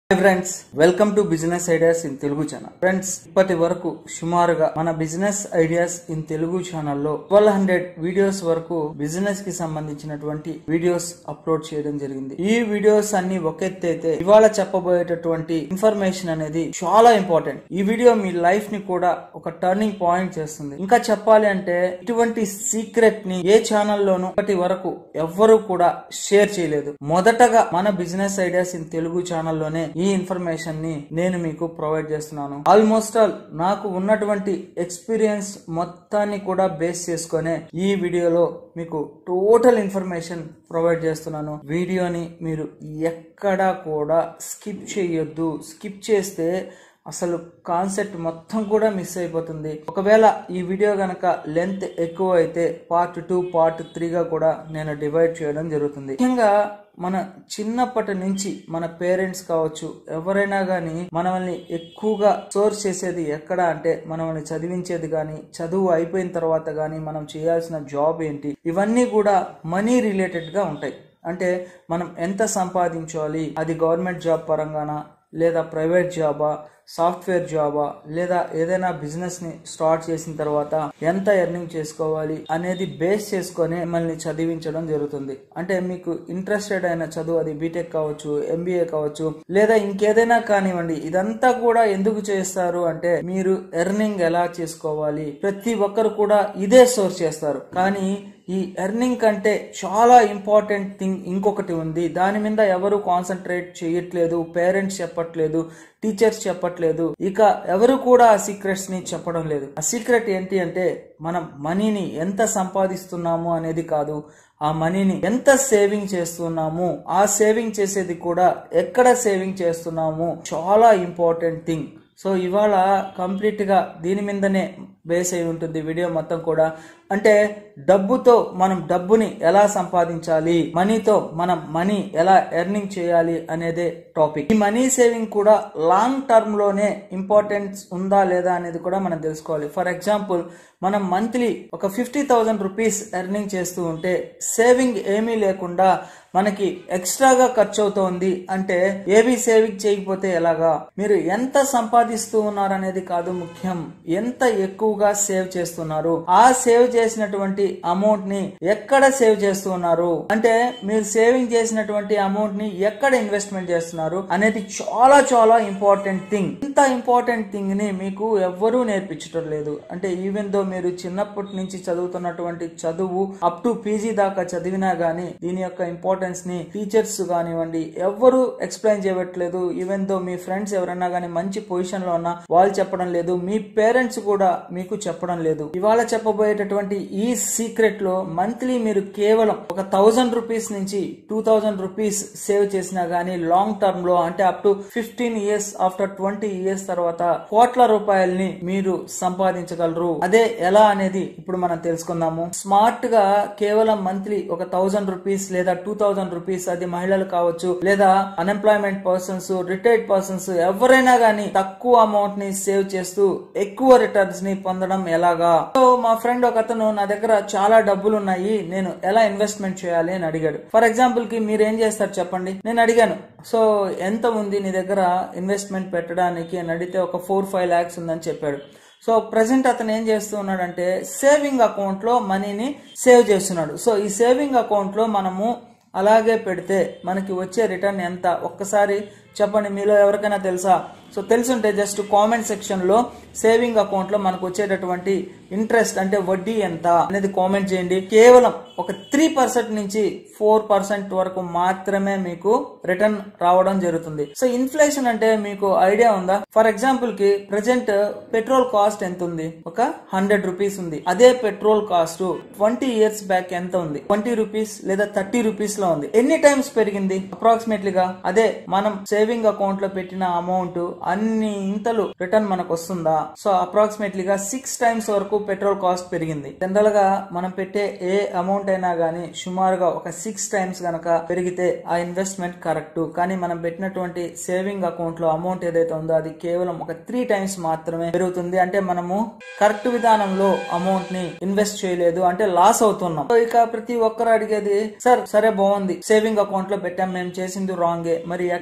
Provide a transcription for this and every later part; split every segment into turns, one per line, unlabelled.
hi friends welcome to business ideas in Telugu channel friends ఇప్పటి వరకు సుమారుగా మన బిజినెస్ ఐడియాస్ ఇన్ తెలుగు ఛానల్లో ట్వెల్వ్ హండ్రెడ్ వీడియోస్ వరకు బిజినెస్ కి సంబంధించినటువంటి వీడియోస్ అప్లోడ్ చేయడం జరిగింది ఈ వీడియోస్ అన్ని ఒక ఎత్తు అయితే ఇవాళ చెప్పబోయేటటువంటి ఇన్ఫర్మేషన్ అనేది చాలా ఇంపార్టెంట్ ఈ వీడియో మీ లైఫ్ ని కూడా ఒక టర్నింగ్ పాయింట్ చేస్తుంది ఇంకా చెప్పాలి అంటే ఇటువంటి సీక్రెట్ ని ఏ ఛానల్లోనూ ఇప్పటి వరకు ఎవ్వరూ కూడా షేర్ చేయలేదు మొదటగా మన బిజినెస్ ఐడియాస్ ఇన్ తెలుగు ఛానల్లోనే ఈ ఇన్ఫర్మేషన్ ని నేను మీకు ప్రొవైడ్ చేస్తున్నాను ఆల్మోస్ట్ ఆల్ నాకు ఉన్నటువంటి ఎక్స్పీరియన్స్ మొత్తాన్ని కూడా బేస్ చేసుకునే ఈ వీడియోలో మీకు టోటల్ ఇన్ఫర్మేషన్ ప్రొవైడ్ చేస్తున్నాను వీడియోని మీరు ఎక్కడా కూడా స్కిప్ చేయొద్దు స్కిప్ చేస్తే అసలు కాన్సెప్ట్ మొత్తం కూడా మిస్ అయిపోతుంది ఒకవేళ ఈ వీడియో గనక లెంత్ ఎక్కువ అయితే పార్ట్ టూ పార్ట్ త్రీగా కూడా నేను డివైడ్ చేయడం జరుగుతుంది ముఖ్యంగా మన చిన్నప్పటి నుంచి మన పేరెంట్స్ కావచ్చు ఎవరైనా కానీ మనల్ని ఎక్కువగా సోర్స్ చేసేది ఎక్కడ అంటే మనల్ని చదివించేది కానీ చదువు అయిపోయిన తర్వాత కానీ మనం చేయాల్సిన జాబ్ ఏంటి ఇవన్నీ కూడా మనీ రిలేటెడ్ గా ఉంటాయి అంటే మనం ఎంత సంపాదించాలి అది గవర్నమెంట్ జాబ్ పరంగానా లేదా ప్రైవేట్ జాబా సాఫ్ట్వేర్ జాబా లేదా ఏదైనా బిజినెస్ ని స్టార్ట్ చేసిన తర్వాత ఎంత ఎర్నింగ్ చేసుకోవాలి అనేది బేస్ చేసుకొని మిమ్మల్ని చదివించడం జరుగుతుంది అంటే మీకు ఇంట్రెస్టెడ్ అయిన చదువు అది బీటెక్ కావచ్చు ఎంబీఏ కావచ్చు లేదా ఇంకేదైనా కానివ్వండి ఇదంతా కూడా ఎందుకు చేస్తారు అంటే మీరు ఎర్నింగ్ ఎలా చేసుకోవాలి ప్రతి ఒక్కరు కూడా ఇదే సోర్స్ చేస్తారు కానీ ఈ ఎర్నింగ్ కంటే చాలా ఇంపార్టెంట్ థింగ్ ఇంకొకటి ఉంది దాని మీద ఎవరు కాన్సన్ట్రేట్ చేయట్లేదు పేరెంట్స్ చెప్పట్లేదు టీచర్స్ చెప్పట్లేదు ఇక ఎవరు కూడా ఆ సీక్రెట్స్ ని చెప్పడం లేదు ఆ సీక్రెట్ ఏంటి అంటే మనం మనీని ఎంత సంపాదిస్తున్నాము అనేది కాదు ఆ మనీని ఎంత సేవింగ్ చేస్తున్నాము ఆ సేవింగ్ చేసేది కూడా ఎక్కడ సేవింగ్ చేస్తున్నాము చాలా ఇంపార్టెంట్ థింగ్ సో ఇవాళ కంప్లీట్ గా దీని మీదనే బేస్ అయి ఉంటుంది వీడియో మొత్తం కూడా అంటే డబ్బుతో మనం డబ్బుని ఎలా సంపాదించాలి మనీతో మనం మనీ ఎలా ఎర్నింగ్ చేయాలి అనేదే టాపిక్ ఈ మనీ సేవింగ్ కూడా లాంగ్ టర్మ్ లోనే ఇంపార్టెన్స్ ఉందా లేదా అనేది కూడా మనం తెలుసుకోవాలి ఫర్ ఎగ్జాంపుల్ మనం మంత్లీ ఒక ఫిఫ్టీ థౌసండ్ రూపీస్ ఎర్నింగ్ చేస్తూ ఉంటే సేవింగ్ ఏమీ లేకుండా మనకి ఎక్స్ట్రాగా ఖర్చు అవుతోంది అంటే ఏవి సేవింగ్ చేయకపోతే ఎలాగా మీరు ఎంత సంపాదిస్తూ ఉన్నారనేది కాదు ముఖ్యం ఎంత ఎక్కువగా సేవ్ చేస్తున్నారు ఆ సేవ్ చేసినటువంటి అమౌంట్ ని ఎక్కడ సేవ్ చేస్తూ ఉన్నారు అంటే మీరు సేవింగ్ చేసినటువంటి అమౌంట్ ని ఎక్కడ ఇన్వెస్ట్మెంట్ చేస్తున్నారు అనేది చాలా చాలా ఇంపార్టెంట్ థింగ్ ఇంత ఇంపార్టెంట్ థింగ్ ని మీకు ఎవ్వరూ నేర్పించడం లేదు అంటే ఈవెన్ దో మీరు చిన్నప్పటి నుంచి చదువుతున్నటువంటి చదువు అప్ టు పీజీ దాకా చదివినా గానీ దీని యొక్క ఇంపార్టెన్స్ ని టీచర్స్ కానివ్వండి ఎవ్వరు ఎక్స్ప్లెయిన్ చేయట్లేదు ఈవెన్ దో మీ ఫ్రెండ్స్ ఎవరైనా గానీ మంచి పొజిషన్ లో ఉన్నా వాళ్ళు చెప్పడం లేదు మీ పేరెంట్స్ కూడా మీకు చెప్పడం లేదు ఇవాళ చెప్పబోయేటటువంటి ఈ సీక్రెట్ లో మంత్లీ మీరు కేవలం ఒక థౌజండ్ రూపీస్ నుంచి టూ థౌజండ్ రూపీస్ సేవ్ చేసినా గానీ లాంగ్ టర్మ్ లో అంటే up to fifteen years after twenty years తర్వాత కోట్ల రూపాయల్ని మీరు సంపాదించగలరు అదే ఎలా అనేది ఇప్పుడు మనం తెలుసుకుందాము స్మార్ట్ గా కేవలం మంత్లీ ఒక థౌజండ్ రూపీస్ లేదా టూ థౌజండ్ రూపీస్ అది మహిళలు కావచ్చు లేదా అన్ఎంప్లాయ్మెంట్ పర్సన్స్ రిటైర్డ్ పర్సన్స్ ఎవరైనా గానీ తక్కువ అమౌంట్ ని సేవ్ చేస్తూ ఎక్కువ రిటర్న్స్ ని పొందడం ఎలాగా సో మా ఫ్రెండ్ ఒక అతను నా దగ్గర చాలా డబ్బులు ఉన్నాయి నేను ఎలా ఇన్వెస్ట్మెంట్ చేయాలి అని అడిగాడు ఫర్ ఎగ్జాంపుల్ కి మీరు ఏం చేస్తారు చెప్పండి నేను అడిగాను సో ఎంత ఉంది నీ దగ్గర ఇన్వెస్ట్మెంట్ పెట్టడానికి అని అడిగితే ఒక ఫోర్ ఫైవ్ ల్యాక్స్ ఉందని చెప్పాడు సో ప్రజెంట్ అతను ఏం చేస్తూ ఉన్నాడంటే సేవింగ్ అకౌంట్ లో మనీని సేవ్ చేస్తున్నాడు సో ఈ సేవింగ్ అకౌంట్ లో మనము అలాగే పెడితే మనకి వచ్చే రిటర్న్ ఎంత ఒక్కసారి చెప్పండి మీలో ఎవరికైనా తెలుసా సో తెలుసుంటే జస్ట్ కామెంట్ సెక్షన్ లో సేవింగ్ అకౌంట్ లో మనకు వచ్చేటటువంటి ఇంట్రెస్ట్ అంటే వడ్డీ ఎంత అనేది కామెంట్ చేయండి కేవలం ఒక త్రీ పర్సెంట్ నుంచి ఫోర్ పర్సెంట్ వరకు మాత్రమే మీకు రిటర్న్ రావడం జరుగుతుంది సో ఇన్ఫ్లేషన్ అంటే మీకు ఐడియా ఉందా ఫర్ ఎగ్జాంపుల్ కి ప్రజెంట్ పెట్రోల్ కాస్ట్ ఎంత ఉంది ఒక హండ్రెడ్ రూపీస్ ఉంది అదే petrol cost twenty years back ఎంత ఉంది ట్వంటీ రూపీస్ లేదా థర్టీ రూపీస్ లో ఉంది ఎన్ని టైమ్స్ పెరిగింది అప్రాక్సిమేట్లీగా అదే మనం సేవింగ్ అకౌంట్ లో పెట్టిన అమౌంట్ అన్ని ఇంతలు రిటర్న్ మనకు వస్తుందా సో అప్రాక్సిమేట్లీగా సిక్స్ టైమ్స్ వరకు పెట్రోల్ కాస్ట్ పెరిగింది జనరల్ గా మనం పెట్టే ఏ అమౌంట్ అయినా గానీ సుమారుగా ఒక సిక్స్ టైమ్స్ గనక పెరిగితే ఆ ఇన్వెస్ట్మెంట్ కరెక్ట్ కానీ మనం పెట్టినటువంటి సేవింగ్ అకౌంట్ లో అమౌంట్ ఏదైతే ఉందో అది కేవలం ఒక త్రీ టైమ్స్ మాత్రమే పెరుగుతుంది అంటే మనము కరెక్ట్ విధానంలో అమౌంట్ ని ఇన్వెస్ట్ చేయలేదు అంటే లాస్ అవుతున్నాం సో ఇక ప్రతి ఒక్కరు అడిగేది సార్ సరే బాగుంది సేవింగ్ అకౌంట్ లో పెట్టాం మేము చేసింది రాంగే మరి ఎక్కడ పెడితే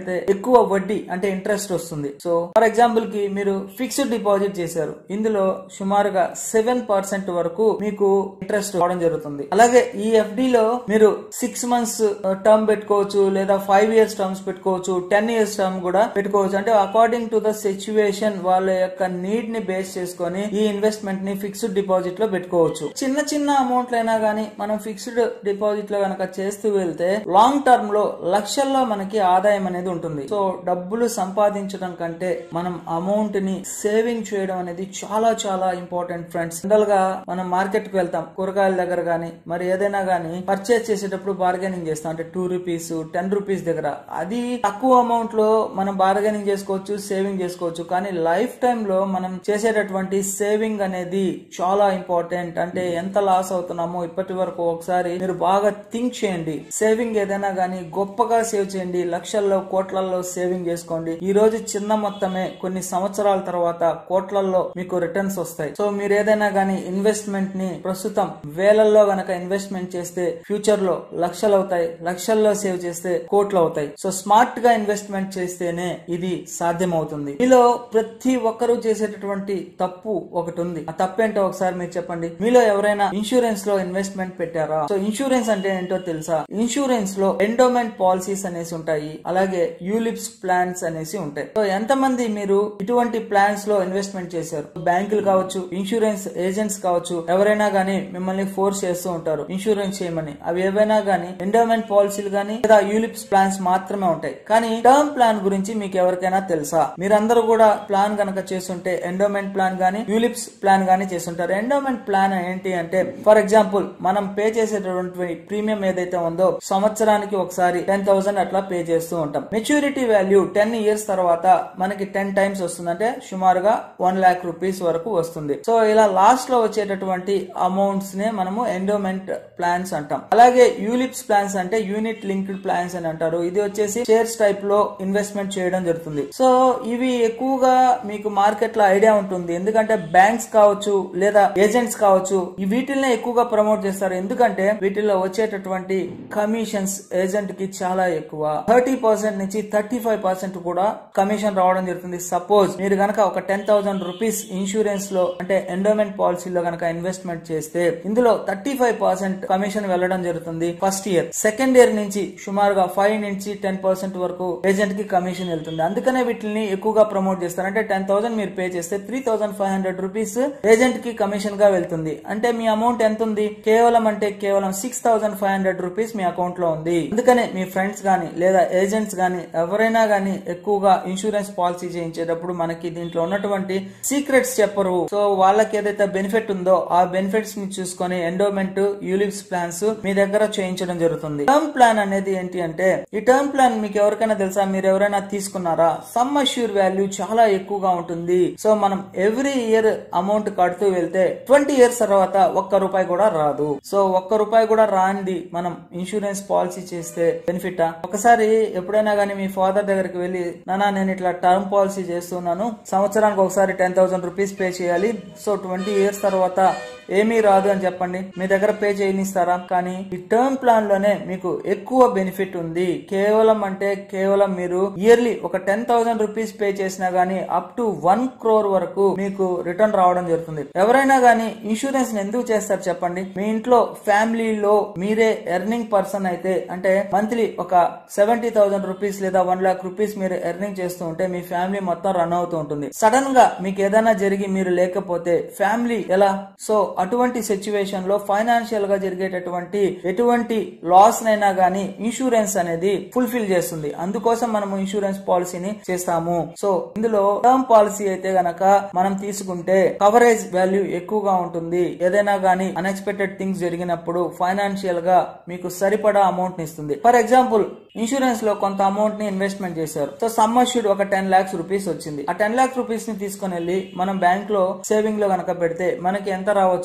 పెడితే ఎక్కువ వడ్డీ అంటే ఇంట్రెస్ట్ వస్తుంది సో ఫర్ ఎగ్జాంపుల్ కి మీరు ఫిక్స్డ్ డిపాజిట్ చేశారు ఇందులో సుమారుగా సెవెన్ పర్సెంట్ వరకు మీకు ఇంట్రెస్ట్ రావడం జరుగుతుంది అలాగే ఈ ఎఫ్డి లో మీరు సిక్స్ మంత్స్ టర్మ్ పెట్టుకోవచ్చు లేదా ఫైవ్ ఇయర్స్ టర్మ్స్ పెట్టుకోవచ్చు టెన్ ఇయర్స్ టర్మ్ కూడా పెట్టుకోవచ్చు అంటే అకార్డింగ్ టు ద సిచ్యువేషన్ వాళ్ళ యొక్క నీడ్ ని బేస్ చేసుకొని ఈ ఇన్వెస్ట్మెంట్ ని ఫిక్స్డ్ డిపాజిట్ లో పెట్టుకోవచ్చు చిన్న చిన్న అమౌంట్లు అయినా గానీ మనం ఫిక్స్డ్ డిపాజిట్ లో కనుక చేస్తూ వెళ్తే లాంగ్ టర్మ్ లో లక్షల్లో మనకి ఆదాయం అనేది ఉంటుంది సో డబ్బులు సంపాదించడం కంటే మనం అమౌంట్ ని సేవింగ్ చేయడం అనేది చాలా చాలా ఇంపార్టెంట్ ఫ్రెండ్స్ జనరల్ గా మనం మార్కెట్ కి వెళ్తాం కూరగాయల దగ్గర గానీ మరి ఏదైనా గానీ పర్చేస్ చేసేటప్పుడు బార్గెనింగ్ చేస్తాం అంటే టూ రూపీస్ టెన్ రూపీస్ దగ్గర అది తక్కువ అమౌంట్ లో మనం బార్గెనింగ్ చేసుకోవచ్చు సేవింగ్ చేసుకోవచ్చు కానీ లైఫ్ టైమ్ లో మనం చేసేటటువంటి సేవింగ్ అనేది చాలా ఇంపార్టెంట్ అంటే ఎంత లాస్ అవుతున్నామో ఇప్పటి వరకు ఒకసారి మీరు బాగా థింక్ చేయండి సేవింగ్ ఏదైనా గానీ గొప్పగా సేవ్ చేయండి లక్షల్లో కోట్లలో సేవింగ్ చేసుకోండి ఈ రోజు చిన్న మొత్తమే కొన్ని సంవత్సరాల తర్వాత కోట్లలో మీకు రిటర్న్స్ వస్తాయి సో మీరు ఏదైనా గానీ ఇన్వెస్ట్మెంట్ ని ప్రస్తుతం వేలల్లో గనక ఇన్వెస్ట్మెంట్ చేస్తే ఫ్యూచర్ లో లక్షలు అవుతాయి లక్షల్లో సేవ్ చేస్తే కోట్లు అవుతాయి సో స్మార్ట్ గా ఇన్వెస్ట్మెంట్ చేస్తేనే ఇది సాధ్యం అవుతుంది మీలో ప్రతి ఒక్కరూ చేసేటటువంటి తప్పు ఒకటి ఉంది ఆ తప్పేంటో ఒకసారి మీరు చెప్పండి మీలో ఎవరైనా ఇన్సూరెన్స్ లో ఇన్వెస్ట్మెంట్ పెట్టారా సో ఇన్సూరెన్స్ అంటే ఏంటో తెలుసా ఇన్సూరెన్స్ లో ఎండోమెంట్ పాలసీస్ అనేసి ఉంటాయి అలాగే యూలిప్స్ ప్లాన్స్ అనేసి ఉంటాయి సో ఎంతమంది మీరు ఇటువంటి ప్లాన్స్ లో ఇన్వెస్ట్మెంట్ చేశారు బ్యాంకులు కావచ్చు ఇన్సూరెన్స్ ఏజెంట్స్ కావచ్చు ఎవరైనా గానీ మిమ్మల్ని ఫోర్స్ చేస్తూ ఉంటారు ఇన్సూరెన్స్ చేయమని అవి ఏవైనా గానీ ఎండోమెంట్ పాలసీలు గానీ లేదా యూలిప్స్ ప్లాన్స్ మాత్రమే ఉంటాయి కానీ టర్మ్ ప్లాన్ గురించి మీకు ఎవరికైనా తెలుసా మీరందరూ కూడా ప్లాన్ గనక చేస్తుంటే ఎండోమెంట్ ప్లాన్ గానీ యూలిప్స్ ప్లాన్ గానీ చేస్తుంటారు ఎండోమెంట్ ప్లాన్ ఏంటి అంటే ఫర్ ఎగ్జాంపుల్ మనం పే చేసేటటువంటి ప్రీమియం ఏదైతే ఉందో సంవత్సరానికి ఒకసారి టెన్ థౌసండ్ అట్లా పే చేస్తూ ఉంటాం మెచ్యూరిటీ వాల్యూ టెన్ ఇయర్స్ తర్వాత మనకి టెన్ టైమ్స్ వస్తుంది అంటే సుమారుగా వన్ లాక్ రూపీస్ వరకు వస్తుంది సో ఇలా లాస్ట్ లో వచ్చేటటువంటి అమౌంట్స్ నే మనము ఎండోమెంట్ ప్లాన్స్ అంటాం అలాగే యూలిప్స్ ప్లాన్స్ అంటే యూనిట్ లింక్డ్ ప్లాన్స్ అని అంటారు ఇది వచ్చేసి షేర్స్ టైప్ లో ఇన్వెస్ట్మెంట్ చేయడం జరుగుతుంది సో ఇవి ఎక్కువగా మీకు మార్కెట్ లో ఐడియా ఉంటుంది ఎందుకంటే బ్యాంక్స్ కావచ్చు లేదా ఏజెంట్స్ కావచ్చు ఈ వీటిల్నే ఎక్కువగా ప్రమోట్ చేస్తారు ఎందుకంటే వీటిల్లో వచ్చేటటువంటి కమిషన్స్ ఏజెంట్ కి చాలా ఎక్కువ థర్టీ పర్సెంట్ నుంచి థర్టీ ఫైవ్ పర్సెంట్ కూడా కమిషన్ రావడం జరుగుతుంది సపోజ్ మీరు గనక ఒక టెన్ థౌసండ్ రూపీస్ ఇన్సూరెన్స్ లో అంటే ఎండోమెంట్ పాలసీలో గనక ఇన్వెస్ట్మెంట్ చేస్తే ఇందులో థర్టీ ఫైవ్ పర్సెంట్ కమిషన్ వెళ్ళడం జరుగుతుంది ఫస్ట్ ఇయర్ సెకండ్ ఇయర్ నుంచి సుమారుగా ఫైవ్ నుంచి టెన్ పర్సెంట్ వరకు ఏజెంట్ కి కమిషన్ వెళ్తుంది అందుకనే వీటిని ఎక్కువగా ప్రమోట్ చేస్తారు అంటే టెన్ థౌసండ్ మీరు పే చేస్తే three thousand five hundred rupees agent కి కమిషన్ గా వెళ్తుంది అంటే మీ అమౌంట్ ఎంత ఉంది కేవలం అంటే కేవలం six thousand five hundred rupees మీ అకౌంట్ లో ఉంది అందుకనే మీ ఫ్రెండ్స్ గానీ లేదా ఏజెంట్స్ గానీ ఎవరైనా గానీ ఎక్కువగా ఇన్సూరెన్స్ పాలసీ చేయించేటప్పుడు మనకి దీంట్లో ఉన్నటువంటి సీక్రెట్స్ చెప్పరు సో వాళ్ళకి ఏదైతే బెనిఫిట్ ఉందో ఆ బెనిఫిట్స్ ని చూసుకొని ఎండోమెంట్ యూలిప్స్ ప్లాన్స్ మీ దగ్గర చేయించడం జరుగుతుంది టర్మ్ ప్లాన్ అనేది ఏంటి అంటే ఈ టర్మ్ ప్లాన్ మీకు ఎవరికైనా తెలుసా మీరు ఎవరైనా తీసుకున్నారా సమ్ అష్యూర్ వాల్యూ చాలా ఎక్కువగా ఉంటుంది సో మనం ఎవ్రీ ఇయర్ అమౌంట్ కడుతూ వెళ్తే ట్వంటీ ఇయర్స్ తర్వాత ఒక్క రూపాయి కూడా రాదు సో ఒక్క రూపాయి కూడా రాంది మనం ఇన్సూరెన్స్ పాలసీ చేస్తే బెనిఫిట్ ఒకసారి ఎప్పుడైనా గానీ మీ ఫాదర్ దగ్గరికి వెళ్ళి నానా నేను ఇట్లా టర్మ్ పాలసీ చేస్తున్నాను సంవత్సరానికి ఒకసారి టెన్ థౌసండ్ రూపీస్ పే చేయాలి సో ట్వంటీ ఇయర్స్ తర్వాత ఏమీ రాదు అని చెప్పండి మీ దగ్గర పే చేయనిస్తారా కానీ ఈ టర్మ్ ప్లాన్ లోనే మీకు ఎక్కువ బెనిఫిట్ ఉంది కేవలం అంటే కేవలం మీరు ఇయర్లీ ఒక టెన్ థౌసండ్ రూపీస్ పే చేసినా గానీ అప్ టు వన్ క్రోర్ వరకు మీకు రిటర్న్ రావడం జరుగుతుంది ఎవరైనా గానీ ఇన్సూరెన్స్ ఎందుకు చేస్తారు చెప్పండి మీ ఇంట్లో ఫ్యామిలీలో మీరే ఎర్నింగ్ పర్సన్ అయితే అంటే మంత్లీ ఒక సెవెంటీ థౌసండ్ రూపీస్ లేదా వన్ లాక్ రూపీస్ మీరు ఎర్నింగ్ చేస్తూ ఉంటే మీ ఫ్యామిలీ మొత్తం రన్ అవుతూ ఉంటుంది సడన్ గా మీకు ఏదైనా జరిగి మీరు లేకపోతే ఫ్యామిలీ ఎలా సో అటువంటి సిచ్యువేషన్ లో ఫైనాన్షియల్ గా జరిగేటటువంటి ఎటువంటి లాస్ నైనా గానీ ఇన్సూరెన్స్ అనేది ఫుల్ఫిల్ చేస్తుంది అందుకోసం మనము ఇన్సూరెన్స్ పాలసీని చేస్తాము సో ఇందులో టర్మ్ పాలసీ అయితే గనక మనం తీసుకుంటే కవరేజ్ వాల్యూ ఎక్కువగా ఉంటుంది ఏదైనా గానీ అన్ఎక్స్పెక్టెడ్ థింగ్స్ జరిగినప్పుడు ఫైనాన్షియల్ గా మీకు సరిపడా అమౌంట్ ని ఇస్తుంది ఫర్ ఎగ్జాంపుల్ ఇన్సూరెన్స్ లో కొంత అమౌంట్ ని ఇన్వెస్ట్మెంట్ చేశారు సో సమ్ అష్యూడ్ ఒక టెన్ లాక్స్ రూపీస్ వచ్చింది ఆ టెన్ లాక్స్ రూపీస్ ని తీసుకుని వెళ్ళి మనం బ్యాంక్ లో సేవింగ్ లో గనక పెడితే మనకి ఎంత రావచ్చు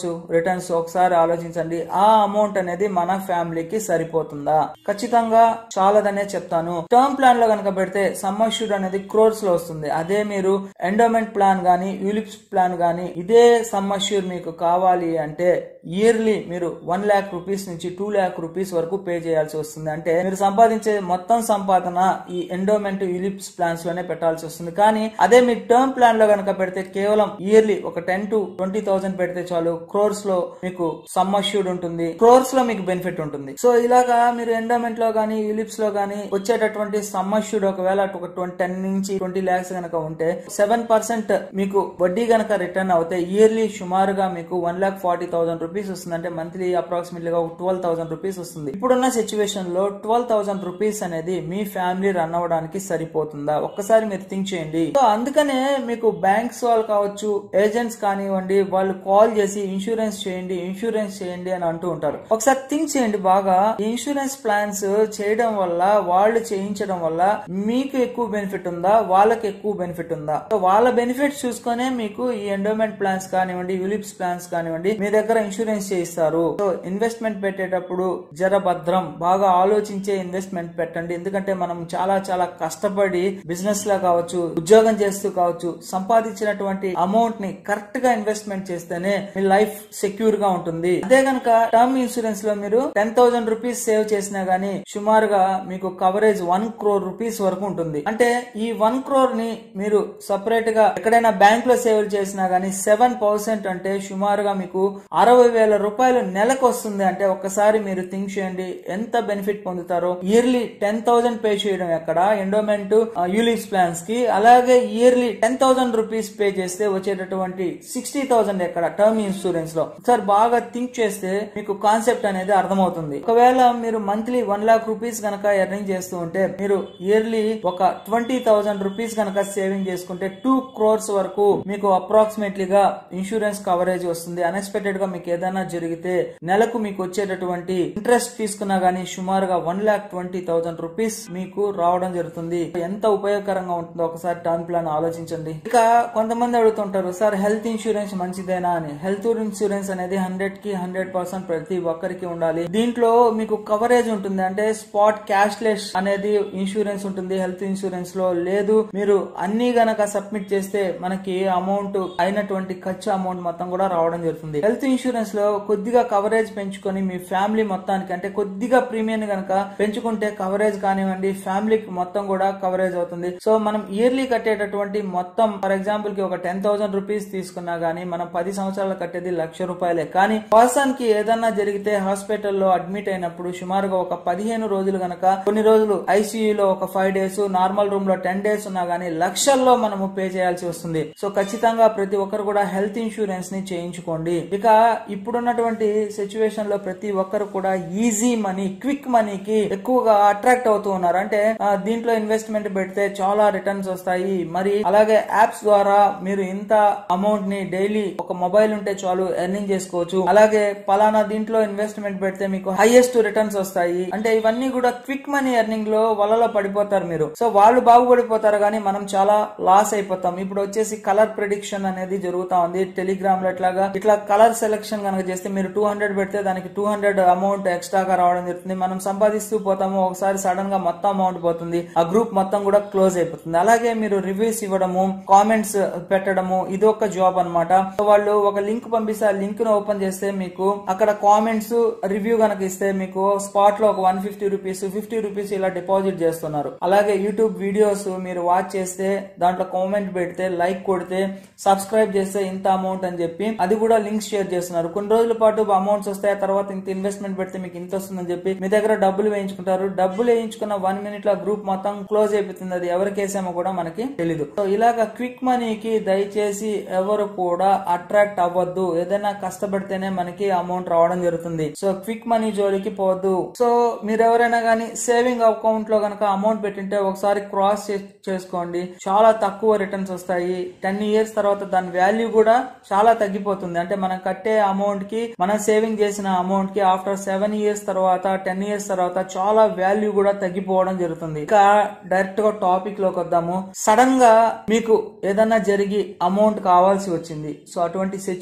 రావచ్చు రిటర్న్స్ ఒకసారి ఆలోచించండి ఆ అమౌంట్ అనేది మన ఫ్యామిలీకి సరిపోతుందా ఖచ్చితంగా చాలదనే చెప్తాను టర్మ్ ప్లాన్ లో కనుక పెడితే సమ్మర్ష్యూడ్ అనేది క్రోర్స్ లో వస్తుంది అదే మీరు ఎండోమెంట్ ప్లాన్ గానీ యూలిప్స్ ప్లాన్ గానీ ఇదే సమ్మర్ష్యూర్ మీకు కావాలి అంటే ఇయర్లీ మీరు వన్ ల్యాక్ రూపీస్ నుంచి టూ ల్యాక్ రూపీస్ వరకు పే చేయాల్సి వస్తుంది అంటే మీరు సంపాదించే మొత్తం సంపాదన ఈ ఎండోమెంట్ యూలిప్స్ ప్లాన్స్ లోనే పెట్టాల్సి వస్తుంది కానీ అదే మీ టర్మ్ ప్లాన్ లో కనుక పెడితే కేవలం ఇయర్లీ ఒక టెన్ టు ట్వంటీ థౌసండ్ పెడితే చాలు క్రోర్స్ లో మీకు సమ్మర్ష్యూడ్ ఉంటుంది క్రోర్స్ లో మీకు బెనిఫిట్ ఉంటుంది సో ఇలాగా మీరు ఎండోమెంట్ లో గానీ యూలిప్స్ లో గానీ వచ్చేటటువంటి సమ్మర్ష్యూడ్ ఒకవేళ ఒక టెన్ నుంచి ట్వంటీ ల్యాక్స్ కనుక ఉంటే సెవెన్ పర్సెంట్ మీకు వడ్డీ గనక రిటర్న్ అవుతే ఇయర్లీ సుమారుగా మీకు one lakh forty thousand rupees వస్తుంది అంటే మంత్లీ అప్రాక్సిమేట్లీగా ఒక ట్వెల్వ్ థౌసండ్ రూపీస్ వస్తుంది ఇప్పుడున్న సిచ్యువేషన్ లో ట్వెల్వ్ థౌసండ్ రూపీస్ అనేది మీ ఫ్యామిలీ రన్ అవ్వడానికి సరిపోతుందా ఒక్కసారి మీరు థింక్ చేయండి సో అందుకనే మీకు బ్యాంక్స్ వాళ్ళు కావచ్చు ఏజెంట్స్ కానివ్వండి వాళ్ళు కాల్ చేసి ఇన్సూరెన్స్ చేయండి ఇన్సూరెన్స్ చేయండి అని అంటూ ఉంటారు ఒకసారి థింక్ చేయండి బాగా ఇన్సూరెన్స్ ప్లాన్స్ చేయడం వల్ల వాళ్ళు చేయించడం వల్ల మీకు ఎక్కువ బెనిఫిట్ ఉందా వాళ్ళకి ఎక్కువ బెనిఫిట్ ఉందా సో వాళ్ళ బెనిఫిట్స్ చూసుకునే మీకు ఈ ఎండోమెంట్ ప్లాన్స్ కానివ్వండి యూలిప్స్ ప్లాన్స్ కానివ్వండి మీ దగ్గర ఇన్సూరెన్స్ చేయిస్తారు సో ఇన్వెస్ట్మెంట్ పెట్టేటప్పుడు జర భద్రం బాగా ఆలోచించే ఇన్వెస్ట్మెంట్ పెట్టండి ఎందుకంటే మనం చాలా చాలా కష్టపడి బిజినెస్ లా కావచ్చు ఉద్యోగం చేస్తూ కావచ్చు సంపాదించినటువంటి అమౌంట్ ని కరెక్ట్ గా ఇన్వెస్ట్మెంట్ చేస్తేనే మీ లైఫ్ సెక్యూర్ గా ఉంటుంది అదే కనుక టర్మ్ ఇన్సూరెన్స్ లో మీరు టెన్ థౌసండ్ రూపీస్ సేవ్ చేసినా గానీ సుమారుగా మీకు కవరేజ్ వన్ క్రోర్ రూపీస్ వరకు ఉంటుంది అంటే ఈ వన్ క్రోర్ ని మీరు సపరేట్ గా ఎక్కడైనా బ్యాంక్ లో సేవ్ చేసినా గానీ సెవెన్ పర్సెంట్ అంటే సుమారుగా మీకు అరవై వేల రూపాయలు నెలకు వస్తుంది అంటే ఒక్కసారి మీరు థింక్ చేయండి ఎంత బెనిఫిట్ పొందుతారో ఇయర్లీ టెన్ థౌసండ్ పే చేయడం ఎక్కడ ఎండోమెంట్ యూలిప్స్ ప్లాన్స్ కి అలాగే yearly ten thousand rupees pay చేస్తే వచ్చేటటువంటి సిక్స్టీ థౌసండ్ ఎక్కడ టర్మ్ ఇన్సూరెన్స్ లో సార్ బాగా థింక్ చేస్తే మీకు కాన్సెప్ట్ అనేది అర్థమవుతుంది ఒకవేళ మీరు మంత్లీ వన్ లాక్ రూపీస్ కనుక ఎర్నింగ్ చేస్తూ ఉంటే మీరు ఇయర్లీ ఒక ట్వంటీ థౌసండ్ రూపీస్ కనుక సేవింగ్ చేసుకుంటే టూ క్రోర్స్ వరకు మీకు అప్రాక్సిమేట్లీగా ఇన్సూరెన్స్ కవరేజ్ వస్తుంది అన్ఎక్స్పెక్టెడ్ గా మీకు ఏదైనా జరిగితే నెలకు మీకు వచ్చేటటువంటి ఇంట్రెస్ట్ తీసుకున్నా గానీ సుమారుగా one lakh twenty thousand rupees మీకు రావడం జరుగుతుంది ఎంత ఉపయోగకరంగా ఉంటుందో ఒకసారి టర్మ్ ప్లాన్ ఆలోచించండి ఇక కొంతమంది అడుగుతుంటారు సార్ హెల్త్ ఇన్సూరెన్స్ మంచిదేనా అని హెల్త్ ఇన్సూరెన్స్ అనేది హండ్రెడ్ కి హండ్రెడ్ పర్సెంట్ ప్రతి ఒక్కరికి ఉండాలి దీంట్లో మీకు కవరేజ్ ఉంటుంది అంటే స్పాట్ క్యాష్ లెస్ అనేది ఇన్సూరెన్స్ ఉంటుంది హెల్త్ ఇన్సూరెన్స్ లో లేదు మీరు అన్ని గనక సబ్మిట్ చేస్తే మనకి అమౌంట్ అయినటువంటి ఖర్చు అమౌంట్ మొత్తం కూడా రావడం జరుగుతుంది హెల్త్ ఇన్సూరెన్స్ లో కొద్దిగా కవరేజ్ పెంచుకొని మీ ఫ్యామిలీ మొత్తానికి అంటే కొద్దిగా ప్రీమియం గనక పెంచుకుంటే కవరేజ్ కానివ్వండి ఫ్యామిలీకి మొత్తం కూడా కవరేజ్ అవుతుంది సో మనం ఇయర్లీ కట్టేటటువంటి మొత్తం ఫర్ ఎగ్జాంపుల్ కి ఒక టెన్ థౌసండ్ రూపీస్ తీసుకున్నా గానీ మనం పది సంవత్సరాలు కట్టేది లక్ష రూపాయలే కానీ పర్సన్ కి ఏదన్నా జరిగితే హాస్పిటల్లో అడ్మిట్ అయినప్పుడు సుమారుగా ఒక పదిహేను రోజులు గనక కొన్ని రోజులు ఐసీయూలో ఒక ఫైవ్ డేస్ నార్మల్ రూమ్ లో టెన్ డేస్ ఉన్నా గానీ లక్షల్లో మనము పే చేయాల్సి వస్తుంది సో ఖచ్చితంగా ప్రతి ఒక్కరు కూడా హెల్త్ ఇన్సూరెన్స్ ని చేయించుకోండి ఇక ఇప్పుడున్నటువంటి సిచ్యువేషన్ లో ప్రతి ఒక్కరు కూడా ఈజీ మనీ క్విక్ మనీకి ఎక్కువగా అట్రాక్ట్ అవుతూ ఉన్నారు అంటే ఆ, దీంట్లో ఇన్వెస్ట్మెంట్ పెడితే చాలా రిటర్న్స్ వస్తాయి మరి అలాగే యాప్స్ ద్వారా మీరు ఇంత అమౌంట్ ని డైలీ ఒక మొబైల్ ఉంటే చాలు ఎర్నింగ్ చేసుకోవచ్చు అలాగే పలానా దీంట్లో ఇన్వెస్ట్మెంట్ పెడితే మీకు హైయెస్ట్ రిటర్న్స్ వస్తాయి అంటే ఇవన్నీ కూడా క్విక్ మనీ ఎర్నింగ్ లో వలలో పడిపోతారు మీరు సో వాళ్ళు బాగుపడిపోతారు కానీ మనం చాలా లాస్ అయిపోతాం ఇప్పుడు వచ్చేసి కలర్ ప్రిడిక్షన్ అనేది జరుగుతా ఉంది టెలిగ్రామ్ లో ఇట్లాగా ఇట్లా కలర్ సెలెక్షన్ కనుక చేస్తే మీరు టూ హండ్రెడ్ పెడితే దానికి టూ హండ్రెడ్ అమౌంట్ ఎక్స్ట్రాగా రావడం జరుగుతుంది మనం సంపాదిస్తూ పోతాము ఒకసారి సడన్ గా మొత్తం అమౌంట్ పోతుంది ఆ గ్రూప్ మొత్తం కూడా క్లోజ్ అయిపోతుంది అలాగే మీరు రివ్యూస్ ఇవ్వడము కామెంట్స్ పెట్టడము ఇది ఒక జాబ్ అనమాట వాళ్ళు ఒక లింక్ పంపిస్తే ఆ లింక్ ను ఓపెన్ చేస్తే మీకు అక్కడ కామెంట్స్ రివ్యూ కనుక ఇస్తే మీకు స్పాట్ లో ఒక one fifty rupees fifty rupees ఇలా డిపాజిట్ చేస్తున్నారు అలాగే యూట్యూబ్ వీడియోస్ మీరు వాచ్ చేస్తే దాంట్లో కామెంట్ పెడితే లైక్ కొడితే సబ్స్క్రైబ్ చేస్తే ఇంత అమౌంట్ అని చెప్పి అది కూడా లింక్స్ షేర్ చేస్తున్నారు కొన్ని రోజుల పాటు అమౌంట్స్ వస్తాయి ఆ తర్వాత ఇంత ఇన్వెస్ట్మెంట్ పెడితే మీకు ఇంత వస్తుందని చెప్పి మీ దగ్గర డబ్బులు వేయించుకుంటారు డబ్బులు వేయించుకున్న వన్ మినిట్ లో గ్రూప్ మొత్తం క్లోజ్ అయిపోతుంది అది ఎవరికి వేసామో కూడా మనకి తెలీదు సో ఇలాగ క్విక్ మనీకి దయచేసి ఎవరు కూడా అట్రాక్ట్ అవ్వద్దు ఏదైనా కష్టపడితేనే మనకి అమౌంట్ రావడం జరుగుతుంది సో క్విక్ మనీ జోలికి పోవద్దు సో మీరు ఎవరైనా కానీ సేవింగ్ అకౌంట్ లో కనుక అమౌంట్ పెట్టింటే ఒకసారి క్రాస్ చేసుకోండి చాలా తక్కువ రిటర్న్స్ వస్తాయి టెన్ ఇయర్స్ తర్వాత దాని వాల్యూ కూడా చాలా తగ్గిపోతుంది అంటే మనం కట్టే అమౌంట్ కి మనం సేవింగ్ చేసిన అమౌంట్ కి ఆఫ్టర్ సెవెన్ ఇయర్స్ తర్వాత టెన్ ఇయర్స్ తర్వాత చాలా వాల్యూ కూడా తగ్గిపోవడం జరుగుతుంది ఇక డైరెక్ట్ గా టాపిక్ లోకి వద్దాము సడన్ గా మీకు ఏదన్నా జరిగి అమౌంట్ కావాల్సి వచ్చింది సో అటువంటి సిచ్యువేషన్ లో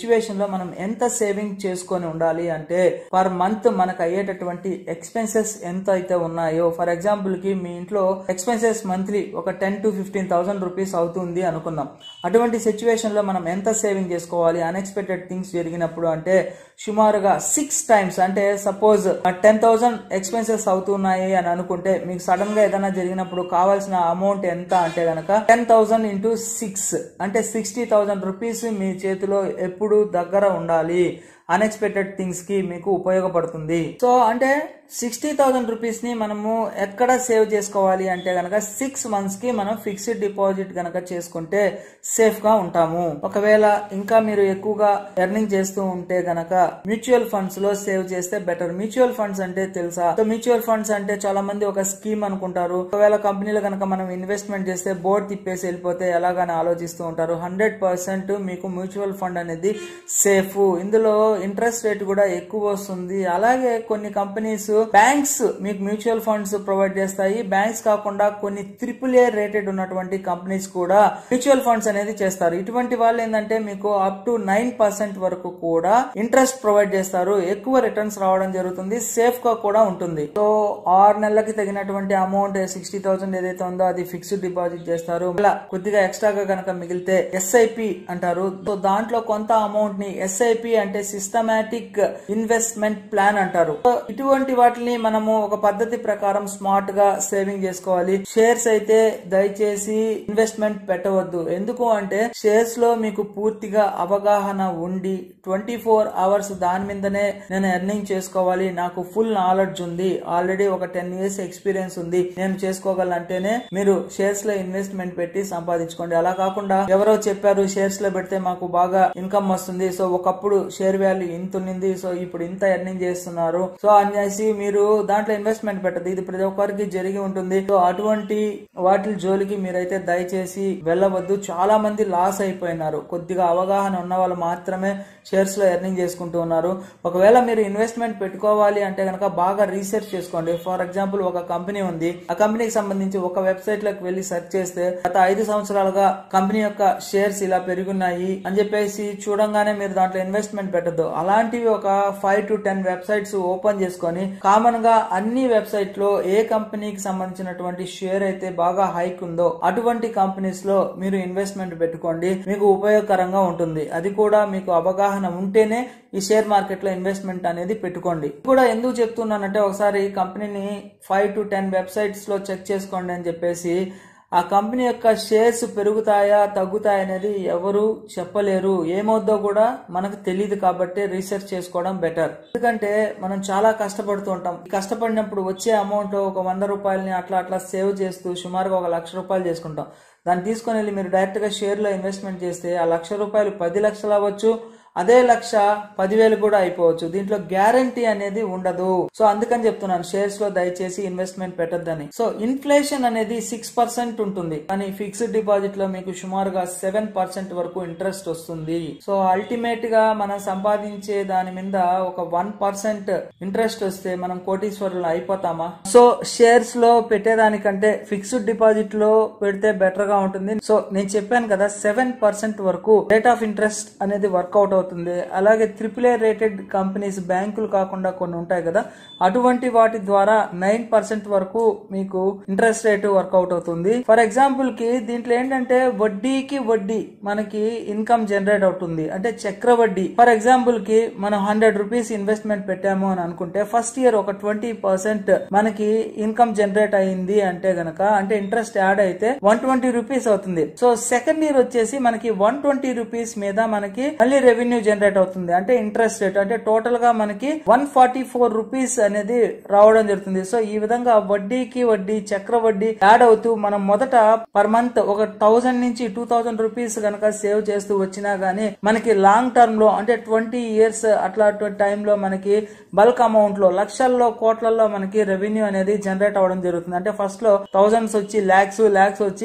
మనం ఎంత సేవింగ్ చేసుకొని ఉండాలి అంటే పర్ మంత్ మనకు అయ్యేటటువంటి ఎక్స్పెన్సెస్ ఎంత అయితే ఉన్నాయో ఫర్ ఎగ్జాంపుల్ కి మీ ఇంట్లో ఎక్స్పెన్సెస్ మంత్లీ ఒక ten to fifteen thousand rupees అవుతుంది అనుకుందాం అటువంటి సిచ్యువేషన్ లో మనం ఎంత సేవింగ్ చేసుకోవాలి అన్ఎక్స్పెక్టెడ్ థింగ్స్ జరిగినప్పుడు అంటే సుమారుగా సిక్స్ టైమ్స్ అంటే సపోజ్ టెన్ థౌసండ్ ఎక్స్పెన్సెస్ అవుతున్నాయి అని అనుకుంటే మీకు సడన్ గా ఏదైనా జరిగినప్పుడు కావాల్సిన అమౌంట్ ఎంత అంటే గనక టెన్ థౌసండ్ ఇంటూ సిక్స్ అంటే సిక్స్టీ థౌసండ్ రూపీస్ మీ చేతిలో ఎప్పుడు దగ్గర ఉండాలి అన్ఎక్స్పెక్టెడ్ థింగ్స్ కి మీకు ఉపయోగపడుతుంది సో అంటే సిక్స్టీ థౌసండ్ రూపీస్ ని మనము ఎక్కడ సేవ్ చేసుకోవాలి అంటే గనక సిక్స్ మంత్స్ కి మనం ఫిక్స్డ్ డిపాజిట్ గనక చేసుకుంటే సేఫ్ గా ఉంటాము ఒకవేళ ఇంకా మీరు ఎక్కువగా ఎర్నింగ్ చేస్తూ ఉంటే గనక మ్యూచువల్ ఫండ్స్ లో సేవ్ చేస్తే బెటర్ మ్యూచువల్ ఫండ్స్ అంటే తెలుసా సో మ్యూచువల్ ఫండ్స్ అంటే చాలా మంది ఒక స్కీమ్ అనుకుంటారు ఒకవేళ కంపెనీలో కనుక మనం ఇన్వెస్ట్మెంట్ చేస్తే బోర్డు తిప్పేసి వెళ్ళిపోతే ఎలాగని ఆలోచిస్తూ ఉంటారు హండ్రెడ్ పర్సెంట్ మీకు మ్యూచువల్ ఫండ్ అనేది సేఫ్ ఇందులో ఇంట్రెస్ట్ రేట్ కూడా ఎక్కువ వస్తుంది అలాగే కొన్ని కంపెనీస్ బ్యాంక్స్ మీకు మ్యూచువల్ ఫండ్స్ ప్రొవైడ్ చేస్తాయి బ్యాంక్స్ కాకుండా కొన్ని త్రిపుల్ ఏ రేటెడ్ ఉన్నటువంటి కంపెనీస్ కూడా మ్యూచువల్ ఫండ్స్ అనేది చేస్తారు ఇటువంటి వాళ్ళు ఏంటంటే మీకు అప్ టు నైన్ పర్సెంట్ వరకు కూడా ఇంట్రెస్ట్ ప్రొవైడ్ చేస్తారు ఎక్కువ రిటర్న్స్ రావడం జరుగుతుంది సేఫ్ గా కూడా ఉంటుంది సో ఆరు నెలలకి తగినటువంటి అమౌంట్ సిక్స్టీ థౌసండ్ ఏదైతే ఉందో అది ఫిక్స్డ్ డిపాజిట్ చేస్తారు ఇలా కొద్దిగా ఎక్స్ట్రాగా కనుక మిగిలితే ఎస్ఐపి అంటారు సో దాంట్లో కొంత అమౌంట్ ని ఎస్ఐపి అంటే సిస్టమాటిక్ ఇన్వెస్ట్మెంట్ ప్లాన్ అంటారు సో ఇటువంటి వాటిని మనము ఒక పద్ధతి ప్రకారం స్మార్ట్ గా సేవింగ్ చేసుకోవాలి షేర్స్ అయితే దయచేసి ఇన్వెస్ట్మెంట్ పెట్టవద్దు ఎందుకు అంటే షేర్స్ లో మీకు పూర్తిగా అవగాహన ఉండి ట్వంటీ ఫోర్ అవర్స్ దాని మీదనే నేను ఎర్నింగ్ చేసుకోవాలి నాకు ఫుల్ నాలెడ్జ్ ఉంది ఆల్రెడీ ఒక టెన్ ఇయర్స్ ఎక్స్పీరియన్స్ ఉంది నేను చేసుకోగలంటేనే మీరు షేర్స్ లో ఇన్వెస్ట్మెంట్ పెట్టి సంపాదించుకోండి అలా కాకుండా ఎవరో చెప్పారు షేర్స్ లో పెడితే మాకు బాగా ఇన్కమ్ వస్తుంది సో ఒకప్పుడు షేర్ వాల్యూ ఇంత ఉన్నింది సో ఇప్పుడు ఇంత ఎర్నింగ్ చేస్తున్నారు సో అనేసి మీరు దాంట్లో ఇన్వెస్ట్మెంట్ పెట్టదు ఇది ప్రతి ఒక్కరికి జరిగి ఉంటుంది సో అటువంటి వాటి జోలికి మీరైతే దయచేసి వెళ్ళవద్దు చాలా మంది లాస్ అయిపోయినారు కొద్దిగా అవగాహన ఉన్న వాళ్ళు మాత్రమే షేర్స్ లో ఎర్నింగ్ చేసుకుంటూ ఉన్నారు ఒకవేళ మీరు ఇన్వెస్ట్మెంట్ పెట్టుకోవాలి అంటే కనుక బాగా రీసెర్చ్ చేసుకోండి ఫర్ ఎగ్జాంపుల్ ఒక కంపెనీ ఉంది ఆ కంపెనీకి సంబంధించి ఒక వెబ్సైట్ లోకి వెళ్ళి సెర్చ్ చేస్తే గత ఐదు సంవత్సరాలుగా కంపెనీ యొక్క షేర్స్ ఇలా పెరుగున్నాయి అని చెప్పేసి చూడంగానే మీరు దాంట్లో ఇన్వెస్ట్మెంట్ పెట్టద్దు అలాంటివి ఒక five to ten websites open చేసుకొని కామన్ గా అన్ని వెబ్సైట్ లో ఏ కంపెనీకి సంబంధించినటువంటి షేర్ అయితే బాగా హైక్ ఉందో అటువంటి కంపెనీస్ లో మీరు ఇన్వెస్ట్మెంట్ పెట్టుకోండి మీకు ఉపయోగకరంగా ఉంటుంది అది కూడా మీకు అవగాహన ఉంటేనే ఈ షేర్ మార్కెట్ లో ఇన్వెస్ట్మెంట్ అనేది పెట్టుకోండి కూడా ఎందుకు చెప్తున్నానంటే ఒకసారి కంపెనీని ఫైవ్ టు టెన్ వెబ్సైట్స్ లో చెక్ చేసుకోండి అని చెప్పేసి ఆ కంపెనీ యొక్క షేర్స్ పెరుగుతాయా తగ్గుతాయా అనేది ఎవరు చెప్పలేరు ఏమవుద్దో కూడా మనకు తెలియదు కాబట్టి రీసెర్చ్ చేసుకోవడం బెటర్ ఎందుకంటే మనం చాలా కష్టపడుతూ ఉంటాం ఈ కష్టపడినప్పుడు వచ్చే అమౌంట్ ఒక వంద రూపాయలని అట్లా అట్లా సేవ్ చేస్తూ సుమారుగా ఒక లక్ష రూపాయలు చేసుకుంటాం దాన్ని తీసుకొని వెళ్ళి మీరు డైరెక్ట్ గా షేర్ లో ఇన్వెస్ట్మెంట్ చేస్తే ఆ లక్ష రూపాయలు పది లక్షలు అవ్వచ్చు అదే లక్ష పదివేలు కూడా అయిపోవచ్చు దీంట్లో గ్యారంటీ అనేది ఉండదు సో అందుకని చెప్తున్నాను షేర్స్ లో దయచేసి ఇన్వెస్ట్మెంట్ పెట్టద్దని సో ఇన్ఫ్లేషన్ అనేది సిక్స్ పర్సెంట్ ఉంటుంది కానీ ఫిక్స్డ్ డిపాజిట్ లో మీకు సుమారుగా సెవెన్ పర్సెంట్ వరకు ఇంట్రెస్ట్ వస్తుంది సో అల్టిమేట్ గా మనం సంపాదించే దాని మీద ఒక వన్ పర్సెంట్ ఇంట్రెస్ట్ వస్తే మనం కోటీశ్వరులు అయిపోతామా సో షేర్స్ లో పెట్టేదానికంటే ఫిక్స్డ్ డిపాజిట్ లో పెడితే బెటర్ గా ఉంటుంది సో నేను చెప్పాను కదా సెవెన్ పర్సెంట్ వరకు రేట్ ఆఫ్ ఇంట్రెస్ట్ అనేది వర్కౌట్ అవుతుంది అలాగే త్రిపుల్ ఏ రేటెడ్ కంపెనీస్ బ్యాంకులు కాకుండా కొన్ని ఉంటాయి కదా అటువంటి వాటి ద్వారా నైన్ పర్సెంట్ వరకు మీకు ఇంట్రెస్ట్ రేట్ వర్కౌట్ అవుతుంది ఫర్ ఎగ్జాంపుల్ కి దీంట్లో ఏంటంటే వడ్డీకి వడ్డీ మనకి ఇన్కమ్ జనరేట్ అవుతుంది అంటే చక్ర వడ్డీ ఫర్ ఎగ్జాంపుల్ కి మనం హండ్రెడ్ రూపీస్ ఇన్వెస్ట్మెంట్ పెట్టాము అని అనుకుంటే ఫస్ట్ ఇయర్ ఒక ట్వంటీ పర్సెంట్ మనకి ఇన్కమ్ జనరేట్ అయింది అంటే గనక అంటే ఇంట్రెస్ట్ యాడ్ అయితే వన్ ట్వంటీ రూపీస్ అవుతుంది సో సెకండ్ ఇయర్ వచ్చేసి మనకి వన్ ట్వంటీ రూపీస్ మీద మనకి మళ్ళీ రెవెన్యూ జనరేట్ అవుతుంది అంటే ఇంట్రెస్ట్ రేట్ అంటే టోటల్ గా మనకి వన్ ఫార్టీ ఫోర్ రూపీస్ అనేది రావడం జరుగుతుంది సో ఈ విధంగా వడ్డీకి వడ్డీ చక్ర వడ్డీ యాడ్ అవుతూ మనం మొదట పర్ మంత్ ఒక థౌసండ్ నుంచి టూ థౌసండ్ రూపీస్ కనుక సేవ్ చేస్తూ వచ్చినా గానీ మనకి లాంగ్ టర్మ్ లో అంటే ట్వంటీ ఇయర్స్ అట్లా టైంలో మనకి బల్క్ అమౌంట్ లో లక్షల్లో కోట్లలో మనకి రెవెన్యూ అనేది జనరేట్ అవ్వడం జరుగుతుంది అంటే ఫస్ట్ లో థౌసండ్స్ వచ్చి ల్యాక్స్ ల్యాక్స్ వచ్చి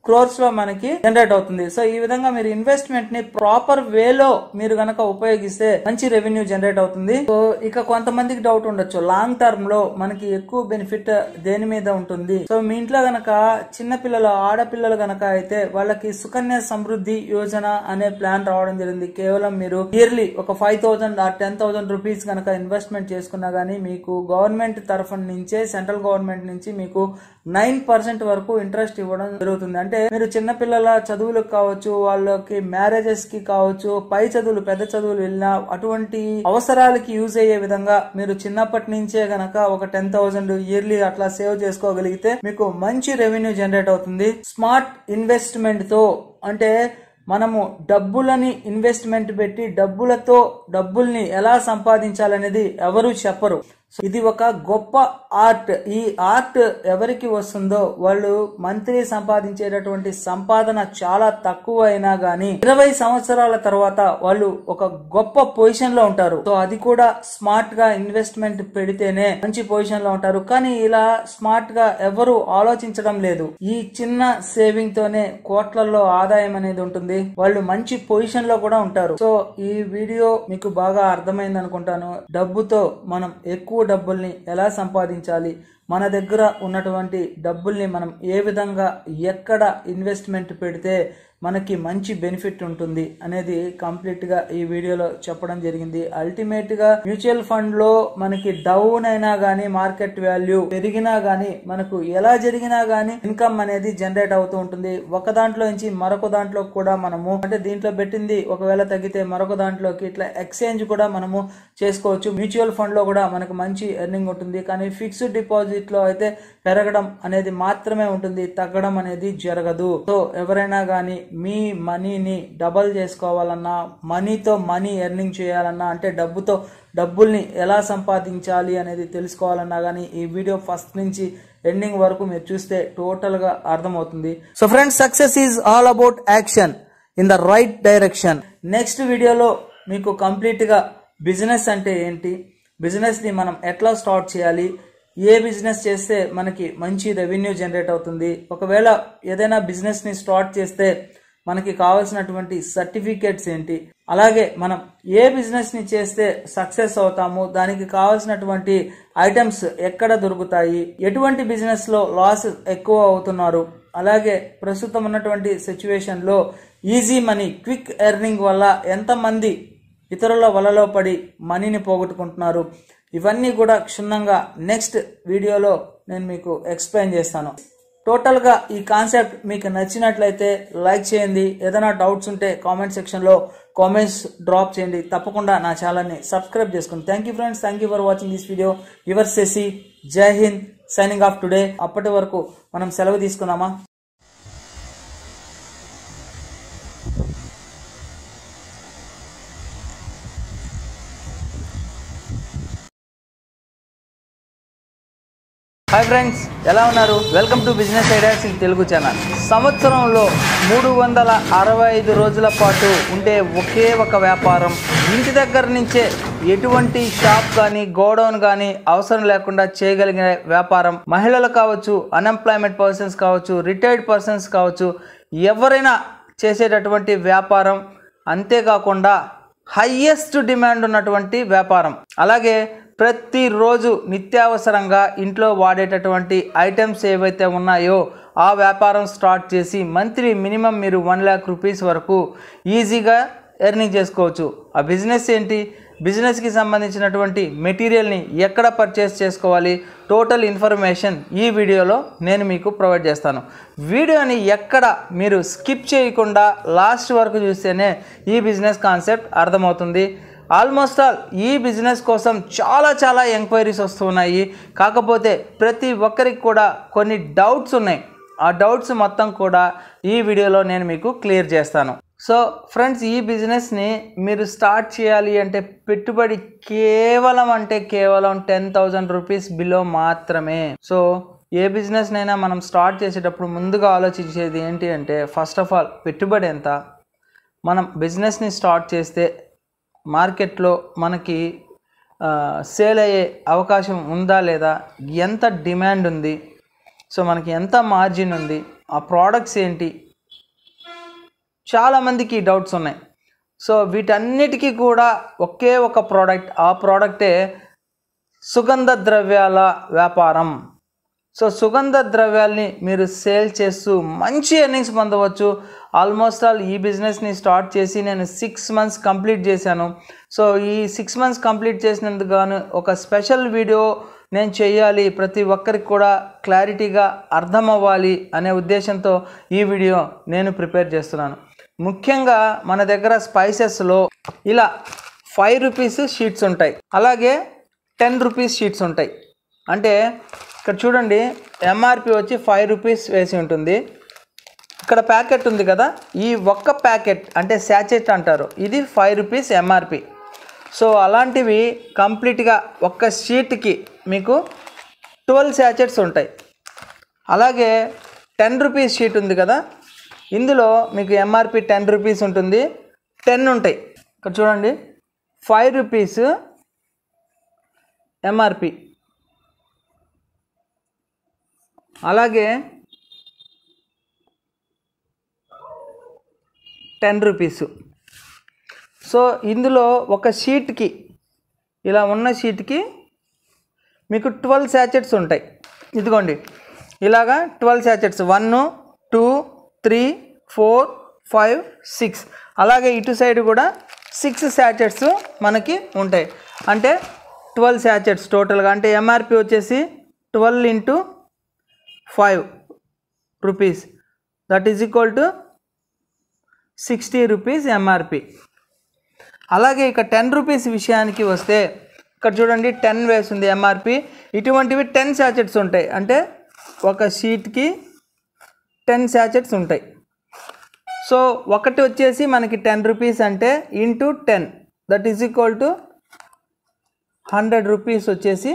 క్రోర్స్ లో మనకి జనరేట్ అవుతుంది సో ఈ విధంగా మీరు ఇన్వెస్ట్మెంట్ ని ప్రాపర్ వేలో మీరు గనక ఉపయోగిస్తే మంచి రెవెన్యూ జనరేట్ అవుతుంది సో ఇక కొంతమందికి డౌట్ ఉండొచ్చు లాంగ్ టర్మ్ లో మనకి ఎక్కువ బెనిఫిట్ దేని మీద ఉంటుంది సో మీ ఇంట్లో గనక చిన్న పిల్లలు ఆడపిల్లలు గనక అయితే వాళ్ళకి సుకన్య సమృద్ధి యోజన అనే ప్లాన్ రావడం జరిగింది కేవలం మీరు ఇయర్లీ ఒక ఫైవ్ థౌసండ్ ఆ టెన్ థౌసండ్ రూపీస్ కనుక ఇన్వెస్ట్మెంట్ చేసుకున్నా గానీ మీకు గవర్నమెంట్ తరఫు నుంచే సెంట్రల్ గవర్నమెంట్ నుంచి మీకు నైన్ పర్సెంట్ వరకు ఇంట్రెస్ట్ ఇవ్వడం జరుగుతుంది అంటే మీరు చిన్న పిల్లల చదువులకు కావచ్చు వాళ్ళకి మ్యారేజెస్ కి కావచ్చు పై చదువులు పెద్ద చదువులు వెళ్ళినా అటువంటి అవసరాలకి యూజ్ అయ్యే విధంగా మీరు చిన్నప్పటి నుంచే గనక ఒక టెన్ థౌసండ్ ఇయర్లీ అట్లా సేవ్ చేసుకోగలిగితే మీకు మంచి రెవెన్యూ జనరేట్ అవుతుంది స్మార్ట్ ఇన్వెస్ట్మెంట్ తో అంటే మనము డబ్బులని ఇన్వెస్ట్మెంట్ పెట్టి డబ్బులతో డబ్బుల్ని ఎలా సంపాదించాలనేది ఎవరు చెప్పరు సో ఇది ఒక గొప్ప ఆర్ట్ ఈ ఆర్ట్ ఎవరికి వస్తుందో వాళ్ళు మంత్లీ సంపాదించేటటువంటి సంపాదన చాలా తక్కువ అయినా గానీ ఇరవై సంవత్సరాల తర్వాత వాళ్ళు ఒక గొప్ప పొజిషన్ లో ఉంటారు సో అది కూడా స్మార్ట్ గా ఇన్వెస్ట్మెంట్ పెడితేనే మంచి పొజిషన్ లో ఉంటారు కానీ ఇలా స్మార్ట్ గా ఎవరు ఆలోచించడం లేదు ఈ చిన్న సేవింగ్ తోనే కోట్లలో ఆదాయం అనేది ఉంటుంది వాళ్ళు మంచి పొజిషన్ లో కూడా ఉంటారు సో ఈ వీడియో మీకు బాగా అర్థమైంది అనుకుంటాను డబ్బుతో మనం ఎక్కువ డబ్బుల్ని ఎలా సంపాదించాలి మన దగ్గర ఉన్నటువంటి డబ్బుల్ని మనం ఏ విధంగా ఎక్కడ ఇన్వెస్ట్మెంట్ పెడితే మనకి మంచి బెనిఫిట్ ఉంటుంది అనేది కంప్లీట్ గా ఈ వీడియోలో చెప్పడం జరిగింది అల్టిమేట్ గా మ్యూచువల్ ఫండ్ లో మనకి డౌన్ అయినా గానీ మార్కెట్ వాల్యూ పెరిగినా గానీ మనకు ఎలా జరిగినా గానీ ఇన్కమ్ అనేది జనరేట్ అవుతూ ఉంటుంది ఒక దాంట్లో నుంచి మరొక దాంట్లో కూడా మనము అంటే దీంట్లో పెట్టింది ఒకవేళ తగ్గితే మరొక దాంట్లోకి ఇట్లా ఎక్స్చేంజ్ కూడా మనము చేసుకోవచ్చు మ్యూచువల్ ఫండ్ లో కూడా మనకు మంచి ఎర్నింగ్ ఉంటుంది కానీ ఫిక్స్డ్ డిపాజిట్ లో అయితే పెరగడం అనేది మాత్రమే ఉంటుంది తగ్గడం అనేది జరగదు సో ఎవరైనా గానీ మీ మనీని డబల్ చేసుకోవాలన్నా మనీతో మనీ ఎర్నింగ్ చేయాలన్నా అంటే డబ్బుతో డబ్బుల్ని ఎలా సంపాదించాలి అనేది తెలుసుకోవాలన్నా కానీ ఈ వీడియో ఫస్ట్ నుంచి ఎండింగ్ వరకు మీరు చూస్తే టోటల్ గా అర్థమవుతుంది so friends success is all about action in the right direction next వీడియోలో మీకు కంప్లీట్ గా బిజినెస్ అంటే ఏంటి బిజినెస్ ని మనం ఎట్లా స్టార్ట్ చేయాలి ఏ బిజినెస్ చేస్తే మనకి మంచి రెవెన్యూ జనరేట్ అవుతుంది ఒకవేళ ఏదైనా బిజినెస్ ని స్టార్ట్ చేస్తే మనకి కావాల్సినటువంటి సర్టిఫికేట్స్ ఏంటి అలాగే మనం ఏ బిజినెస్ ని చేస్తే సక్సెస్ అవుతాము దానికి కావాల్సినటువంటి ఐటమ్స్ ఎక్కడ దొరుకుతాయి ఎటువంటి బిజినెస్ లో లాస్ ఎక్కువ అవుతున్నారు అలాగే ప్రస్తుతం ఉన్నటువంటి సిచ్యువేషన్ లో ఈజీ మనీ క్విక్ ఎర్నింగ్ వల్ల ఎంతమంది ఇతరుల వలలో పడి మనీని పోగొట్టుకుంటున్నారు ఇవన్నీ కూడా క్షుణ్ణంగా నెక్స్ట్ వీడియోలో నేను మీకు ఎక్స్ప్లెయిన్ చేస్తాను టోటల్గా ఈ కాన్సెప్ట్ మీకు నచ్చినట్లయితే లైక్ చేయండి ఏదైనా డౌట్స్ ఉంటే కామెంట్ సెక్షన్లో కామెంట్స్ డ్రాప్ చేయండి తప్పకుండా నా ఛానల్ని సబ్స్క్రైబ్ చేసుకోండి thank you friends thank you for watching this video your సెసి జై హింద్ సైనింగ్ ఆఫ్ టుడే అప్పటి వరకు మనం సెలవు తీసుకుందామా హాయ్ ఫ్రెండ్స్ ఎలా ఉన్నారు welcome to business ideas in Telugu channel సంవత్సరంలో మూడు వందల అరవై ఐదు రోజుల పాటు ఉండే ఒకే ఒక వ్యాపారం ఇంటి దగ్గర నుంచే ఎటువంటి షాప్ కానీ గోడౌన్ కానీ అవసరం లేకుండా చేయగలిగిన వ్యాపారం మహిళలు కావచ్చు అన్ఎంప్లాయ్మెంట్ పర్సన్స్ కావచ్చు రిటైర్డ్ పర్సన్స్ కావచ్చు ఎవరైనా చేసేటటువంటి వ్యాపారం అంతేకాకుండా హయ్యెస్ట్ డిమాండ్ ఉన్నటువంటి వ్యాపారం అలాగే ప్రతిరోజు నిత్యావసరంగా ఇంట్లో వాడేటటువంటి ఐటమ్స్ ఏవైతే ఉన్నాయో ఆ వ్యాపారం స్టార్ట్ చేసి మంత్లీ మినిమం మీరు వన్ ల్యాక్ రూపీస్ వరకు ఈజీగా ఎర్నింగ్ చేసుకోవచ్చు ఆ బిజినెస్ ఏంటి బిజినెస్కి సంబంధించినటువంటి మెటీరియల్ని ఎక్కడ పర్చేస్ చేసుకోవాలి టోటల్ ఇన్ఫర్మేషన్ ఈ వీడియోలో నేను మీకు ప్రొవైడ్ చేస్తాను వీడియోని ఎక్కడ మీరు స్కిప్ చేయకుండా లాస్ట్ వరకు చూస్తేనే ఈ బిజినెస్ కాన్సెప్ట్ అర్థమవుతుంది ఆల్మోస్ట్ ఆల్ ఈ బిజినెస్ కోసం చాలా చాలా ఎంక్వైరీస్ వస్తున్నాయి కాకపోతే ప్రతి ఒక్కరికి కూడా కొన్ని డౌట్స్ ఉన్నాయి ఆ డౌట్స్ మొత్తం కూడా ఈ వీడియోలో నేను మీకు క్లియర్ చేస్తాను సో ఫ్రెండ్స్ ఈ బిజినెస్ని మీరు స్టార్ట్ చేయాలి అంటే పెట్టుబడి కేవలం అంటే కేవలం టెన్ థౌజండ్ రూపీస్ బిలో మాత్రమే సో ఏ బిజినెస్నైనా మనం స్టార్ట్ చేసేటప్పుడు ముందుగా ఆలోచించేది ఏంటి అంటే ఫస్ట్ ఆఫ్ ఆల్ పెట్టుబడి ఎంత మనం బిజినెస్ని స్టార్ట్ చేస్తే మార్కెట్లో మనకి సేల్ అయ్యే అవకాశం ఉందా లేదా ఎంత డిమాండ్ ఉంది సో మనకి ఎంత మార్జిన్ ఉంది ఆ ప్రోడక్ట్స్ ఏంటి చాలామందికి డౌట్స్ ఉన్నాయి సో వీటన్నిటికీ కూడా ఒకే ఒక ప్రోడక్ట్ ఆ ప్రోడక్టే సుగంధ ద్రవ్యాల వ్యాపారం సో సుగంధ ద్రవ్యాల్ని మీరు సేల్ చేస్తూ మంచి ఎర్నింగ్స్ పొందవచ్చు ఆల్మోస్ట్ ఆల్ ఈ బిజినెస్ని స్టార్ట్ చేసి నేను సిక్స్ మంత్స్ కంప్లీట్ చేశాను సో ఈ సిక్స్ మంత్స్ కంప్లీట్ చేసినందుకు గాను ఒక స్పెషల్ వీడియో నేను చేయాలి ప్రతి ఒక్కరికి కూడా క్లారిటీగా అర్థం అవ్వాలి అనే ఉద్దేశంతో ఈ వీడియో నేను ప్రిపేర్ చేస్తున్నాను ముఖ్యంగా మన దగ్గర స్పైసెస్లో ఇలా ఫైవ్ రూపీస్ షీట్స్ ఉంటాయి అలాగే టెన్ రూపీస్ షీట్స్ ఉంటాయి అంటే ఇక్కడ చూడండి ఎంఆర్పి వచ్చి ఫైవ్ రూపీస్ వేసి ఉంటుంది ఇక్కడ ప్యాకెట్ ఉంది కదా ఈ ఒక్క ప్యాకెట్ అంటే శాచెట్ అంటారు ఇది ఫైవ్ రూపీస్ ఎంఆర్పి సో అలాంటివి కంప్లీట్గా ఒక్క షీట్కి మీకు ట్వెల్వ్ శాచెట్స్ ఉంటాయి అలాగే టెన్ రూపీస్ షీట్ ఉంది కదా ఇందులో మీకు ఎంఆర్పి టెన్ రూపీస్ ఉంటుంది టెన్ ఉంటాయి ఇక్కడ చూడండి ఫైవ్ రూపీస్ ఎంఆర్పి అలాగే టెన్ రూపీస్ సో ఇందులో ఒక షీట్కి ఇలా ఉన్న షీట్కి మీకు ట్వెల్వ్ శాచెట్స్ ఉంటాయి ఇదిగోండి ఇలాగా twelve sachets one two three four five six అలాగే ఇటు సైడ్ కూడా సిక్స్ శాచెట్స్ మనకి ఉంటాయి అంటే ట్వెల్వ్ శాచెట్స్ టోటల్గా అంటే ఎంఆర్పి వచ్చేసి twelve into five rupees that is equal to sixty rupees MRP అలాగే ఇక టెన్ రూపీస్ విషయానికి వస్తే ఇక్కడ చూడండి టెన్ వేసింది ఎంఆర్పి ఇటువంటివి టెన్ శాచెట్స్ ఉంటాయి అంటే ఒక షీట్కి టెన్ శాచెట్స్ ఉంటాయి సో ఒకటి వచ్చేసి మనకి టెన్ రూపీస్ అంటే into ten that is equal to hundred rupees వచ్చేసి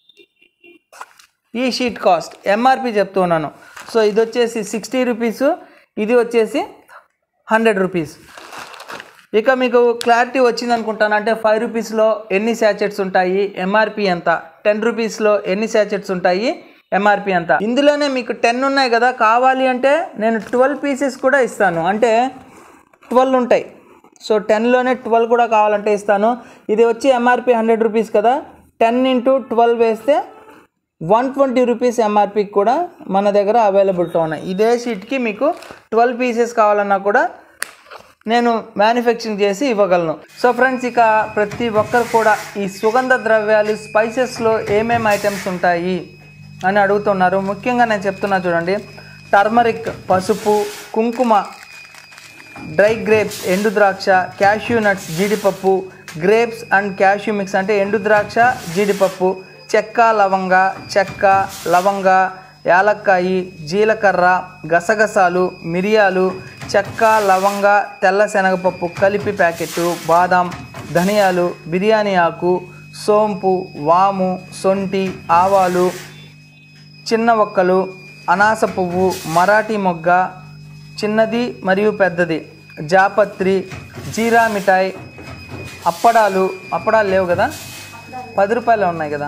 ఈ షీట్ కాస్ట్ ఎంఆర్పి చెప్తున్నాను సో ఇది వచ్చేసి సిక్స్టీ రూపీస్ ఇది వచ్చేసి హండ్రెడ్ రూపీస్ ఇక మీకు క్లారిటీ వచ్చింది అనుకుంటాను అంటే ఫైవ్ రూపీస్లో ఎన్ని శాచెట్స్ ఉంటాయి ఎంఆర్పి ఎంత టెన్ రూపీస్లో ఎన్ని శాచెట్స్ ఉంటాయి ఎంఆర్పి ఎంత ఇందులోనే మీకు టెన్ ఉన్నాయి కదా కావాలి అంటే నేను ట్వెల్వ్ పీసెస్ కూడా ఇస్తాను అంటే ట్వెల్వ్ ఉంటాయి సో టెన్లోనే ట్వెల్వ్ కూడా కావాలంటే ఇస్తాను ఇది వచ్చి ఎంఆర్పి హండ్రెడ్ రూపీస్ కదా టెన్ ఇంటూ ట్వెల్వ్ వేస్తే వన్ ట్వంటీ రూపీస్ ఎంఆర్పికి కూడా మన దగ్గర అవైలబిలిటీ ఉన్నాయి ఇదే షీట్కి మీకు ట్వెల్వ్ పీసెస్ కావాలన్నా కూడా నేను మ్యానుఫ్యాక్చరింగ్ చేసి ఇవ్వగలను సో ఫ్రెండ్స్ ఇక ప్రతి ఒక్కరు కూడా ఈ సుగంధ ద్రవ్యాలు స్పైసెస్లో ఏమేమి ఐటమ్స్ ఉంటాయి అని అడుగుతున్నారు ముఖ్యంగా నేను చెప్తున్నా చూడండి టర్మరిక్ పసుపు కుంకుమ డ్రై గ్రేప్స్ ఎండు ద్రాక్ష క్యాష్యూ నట్స్ జీడిపప్పు గ్రేప్స్ అండ్ క్యాష్యూ మిక్స్ అంటే ఎండు ద్రాక్ష జీడిపప్పు చెక్క లవంగ చెక్క లవంగ యాలక్కాయి జీలకర్ర గసగసాలు మిరియాలు చెక్క లవంగ తెల్ల శనగపప్పు కలిపి ప్యాకెట్టు బాదాం ధనియాలు బిర్యానీ ఆకు సోంపు వాము సొంటి ఆవాలు చిన్న ఒక్కలు అనాస పువ్వు మరాఠీ మొగ్గ చిన్నది మరియు పెద్దది జాపత్రి జీరా మిఠాయి అప్పడాలు అప్పడాలు లేవు కదా పది రూపాయలు ఉన్నాయి కదా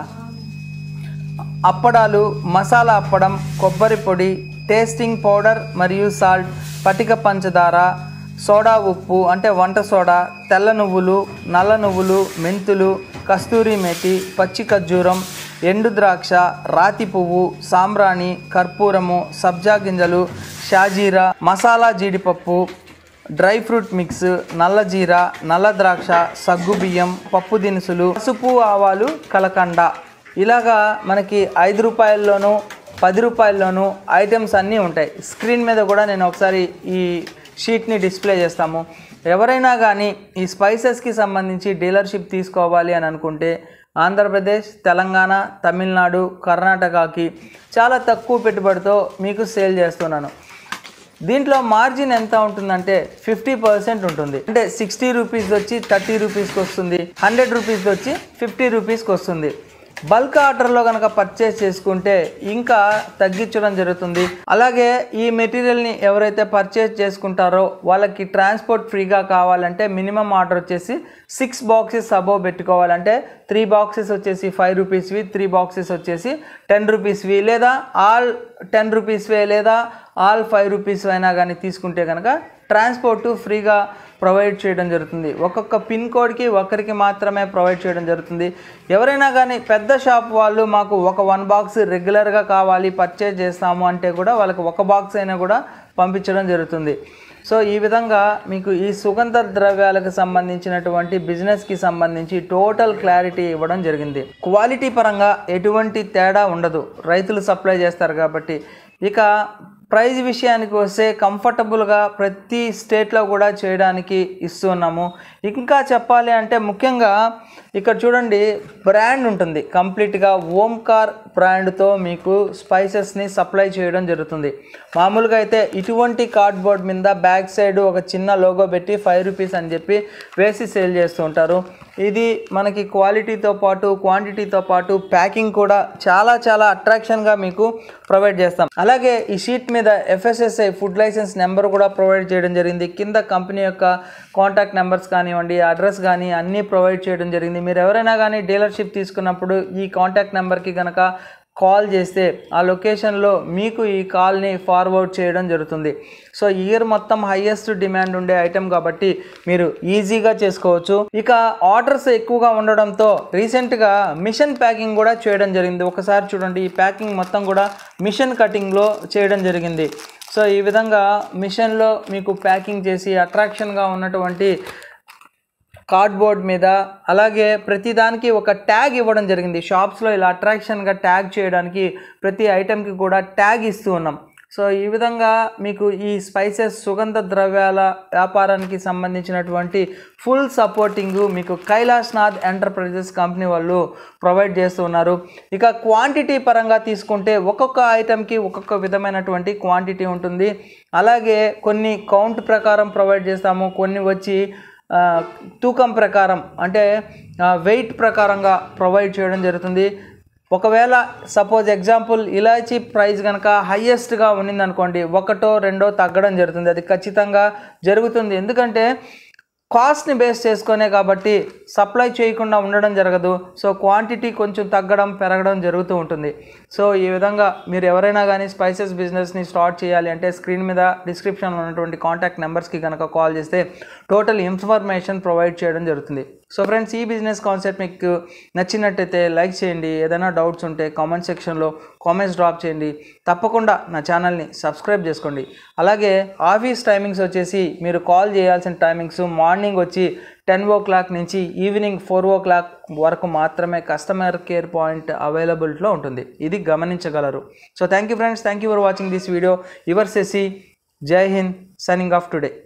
అప్పడాలు మసాలా అప్పడం కొబ్బరి పొడి టేస్టింగ్ పౌడర్ మరియు సాల్ట్ పటిక పంచదార సోడా ఉప్పు అంటే వంట సోడా తెల్ల నువ్వులు నల్ల నువ్వులు మెంతులు కస్తూరి మేతి పచ్చి ఖర్జూరం ఎండు ద్రాక్ష రాతి పువ్వు సాంబ్రాణి కర్పూరము సబ్జా గింజలు షాజీరా మసాలా జీడిపప్పు డ్రై ఫ్రూట్ మిక్స్ నల్ల జీర నల్ల ద్రాక్ష సగ్గుబియ్యం పప్పు దినుసులు పసుపు ఆవాలు కలకండ ఇలాగా మనకి ఐదు రూపాయల్లోనూ పది రూపాయల్లోనూ ఐటమ్స్ అన్నీ ఉంటాయి స్క్రీన్ మీద కూడా నేను ఒకసారి ఈ షీట్ని డిస్ప్లే చేస్తాము ఎవరైనా కానీ ఈ స్పైసెస్కి సంబంధించి డీలర్షిప్ తీసుకోవాలి అని అనుకుంటే ఆంధ్రప్రదేశ్ తెలంగాణ తమిళనాడు కర్ణాటకకి చాలా తక్కువ పెట్టుబడితో మీకు సేల్ చేస్తున్నాను దీంట్లో మార్జిన్ ఎంత ఉంటుందంటే ఫిఫ్టీ పర్సెంట్ ఉంటుంది అంటే సిక్స్టీ రూపీస్ వచ్చి థర్టీ రూపీస్కి వస్తుంది హండ్రెడ్ రూపీస్ వచ్చి ఫిఫ్టీ రూపీస్కి వస్తుంది బల్క్ ఆర్డర్లో కనుక పర్చేస్ చేసుకుంటే ఇంకా తగ్గించడం జరుగుతుంది అలాగే ఈ మెటీరియల్ని ఎవరైతే పర్చేస్ చేసుకుంటారో వాళ్ళకి ట్రాన్స్పోర్ట్ ఫ్రీగా కావాలంటే మినిమం ఆర్డర్ వచ్చేసి సిక్స్ బాక్సెస్ అబోవ్ పెట్టుకోవాలంటే త్రీ బాక్సెస్ వచ్చేసి ఫైవ్ రూపీస్వి త్రీ బాక్సెస్ వచ్చేసి టెన్ రూపీస్వి లేదా ఆల్ టెన్ రూపీస్వే లేదా ఆల్ ఫైవ్ రూపీస్ అయినా కానీ తీసుకుంటే కనుక ట్రాన్స్పోర్ట్ ఫ్రీగా ప్రొవైడ్ చేయడం జరుగుతుంది ఒక్కొక్క పిన్ కోడ్కి ఒకరికి మాత్రమే ప్రొవైడ్ చేయడం జరుగుతుంది ఎవరైనా కానీ పెద్ద షాప్ వాళ్ళు మాకు ఒక వన్ బాక్స్ రెగ్యులర్గా కావాలి పర్చేజ్ చేస్తాము అంటే కూడా వాళ్ళకి ఒక బాక్స్ అయినా కూడా పంపించడం జరుగుతుంది సో ఈ విధంగా మీకు ఈ సుగంధ ద్రవ్యాలకు సంబంధించినటువంటి బిజినెస్కి సంబంధించి టోటల్ క్లారిటీ ఇవ్వడం జరిగింది క్వాలిటీ పరంగా ఎటువంటి తేడా ఉండదు రైతులు సప్లై చేస్తారు కాబట్టి ఇక ప్రైజ్ విషయానికి వస్తే కంఫర్టబుల్గా ప్రతి స్టేట్లో కూడా చేయడానికి ఇస్తున్నాము ఇంకా చెప్పాలి అంటే ముఖ్యంగా ఇక్కడ చూడండి బ్రాండ్ ఉంటుంది కంప్లీట్గా ఓంకార్ బ్రాండ్తో మీకు స్పైసెస్ని సప్లై చేయడం జరుగుతుంది మామూలుగా అయితే ఇటువంటి కార్డ్బోర్డ్ మీద బ్యాక్ సైడ్ ఒక చిన్న లోగో పెట్టి ఫైవ్ రూపీస్ అని చెప్పి వేసి సేల్ చేస్తూ ఉంటారు ఇది మనకి క్వాలిటీతో పాటు క్వాంటిటీతో పాటు ప్యాకింగ్ కూడా చాలా చాలా అట్రాక్షన్గా మీకు ప్రొవైడ్ చేస్తాం అలాగే ఈ షీట్ మీద ఎఫ్ఎస్ఎస్ఐ ఫుడ్ లైసెన్స్ నెంబర్ కూడా ప్రొవైడ్ చేయడం జరిగింది కింద కంపెనీ యొక్క కాంటాక్ట్ నెంబర్స్ కానివ్వండి అడ్రస్ కానీ అన్నీ ప్రొవైడ్ చేయడం జరిగింది మీరు ఎవరైనా కానీ డీలర్షిప్ తీసుకున్నప్పుడు ఈ కాంటాక్ట్ నెంబర్కి కనుక కాల్ చేస్తే ఆ లొకేషన్లో మీకు ఈ కాల్ని ఫార్వర్డ్ చేయడం జరుగుతుంది సో ఇయర్ మొత్తం హైయెస్ట్ డిమాండ్ ఉండే ఐటెం కాబట్టి మీరు ఈజీగా చేసుకోవచ్చు ఇక ఆర్డర్స్ ఎక్కువగా ఉండడంతో రీసెంట్గా మిషన్ ప్యాకింగ్ కూడా చేయడం జరిగింది ఒకసారి చూడండి ఈ ప్యాకింగ్ మొత్తం కూడా మిషన్ కటింగ్లో చేయడం జరిగింది సో ఈ విధంగా మిషన్లో మీకు ప్యాకింగ్ చేసి అట్రాక్షన్గా ఉన్నటువంటి కార్డ్బోర్డ్ మీద అలాగే ప్రతిదానికి ఒక ట్యాగ్ ఇవ్వడం జరిగింది షాప్స్లో ఇలా అట్రాక్షన్గా ట్యాగ్ చేయడానికి ప్రతి ఐటెంకి కూడా ట్యాగ్ ఇస్తూ ఉన్నాం సో ఈ విధంగా మీకు ఈ స్పైసెస్ సుగంధ ద్రవ్యాల వ్యాపారానికి సంబంధించినటువంటి ఫుల్ సపోర్టింగ్ మీకు కైలాస్ నాథ్ ఎంటర్ప్రైజెస్ కంపెనీ వాళ్ళు ప్రొవైడ్ చేస్తూ ఉన్నారు ఇక క్వాంటిటీ పరంగా తీసుకుంటే ఒక్కొక్క ఐటెంకి ఒక్కొక్క విధమైనటువంటి క్వాంటిటీ ఉంటుంది అలాగే కొన్ని కౌంట్ ప్రకారం ప్రొవైడ్ చేస్తాము కొన్ని వచ్చి ఆ, తూకం ప్రకారం అంటే వెయిట్ ప్రకారంగా ప్రొవైడ్ చేయడం జరుగుతుంది ఒకవేళ సపోజ్ ఎగ్జాంపుల్ ఇలాచీ ప్రైస్ కనుక హయ్యెస్ట్గా ఉన్నిందనుకోండి ఒకటో రెండో తగ్గడం జరుగుతుంది అది ఖచ్చితంగా జరుగుతుంది ఎందుకంటే కాస్ట్ని బేస్ చేసుకునే కాబట్టి సప్లై చేయకుండా ఉండడం జరగదు సో క్వాంటిటీ కొంచెం తగ్గడం పెరగడం జరుగుతూ ఉంటుంది సో ఈ విధంగా మీరు ఎవరైనా కానీ స్పైసెస్ బిజినెస్ని స్టార్ట్ చేయాలి అంటే స్క్రీన్ మీద డిస్క్రిప్షన్లో ఉన్నటువంటి కాంటాక్ట్ నెంబర్స్కి కనుక కాల్ చేస్తే టోటల్ ఇన్ఫర్మేషన్ ప్రొవైడ్ చేయడం జరుగుతుంది సో ఫ్రెండ్స్ ఈ బిజినెస్ కాన్సెప్ట్ మీకు నచ్చినట్టయితే లైక్ చేయండి ఏదైనా డౌట్స్ ఉంటే కామెంట్ సెక్షన్లో కామెంట్స్ డ్రాప్ చేయండి తప్పకుండా నా ఛానల్ని సబ్స్క్రైబ్ చేసుకోండి అలాగే ఆఫీస్ టైమింగ్స్ వచ్చేసి మీరు కాల్ చేయాల్సిన టైమింగ్స్ మార్నింగ్ వచ్చి టెన్ ఓ క్లాక్ నుంచి ఈవినింగ్ ఫోర్ ఓ క్లాక్ వరకు మాత్రమే కస్టమర్ కేర్ పాయింట్ అవైలబిలిటీలో ఉంటుంది ఇది గమనించగలరు so thank you friends thank you for watching this video your సెసి జై హింద్ సైనింగ్ ఆఫ్ టుడే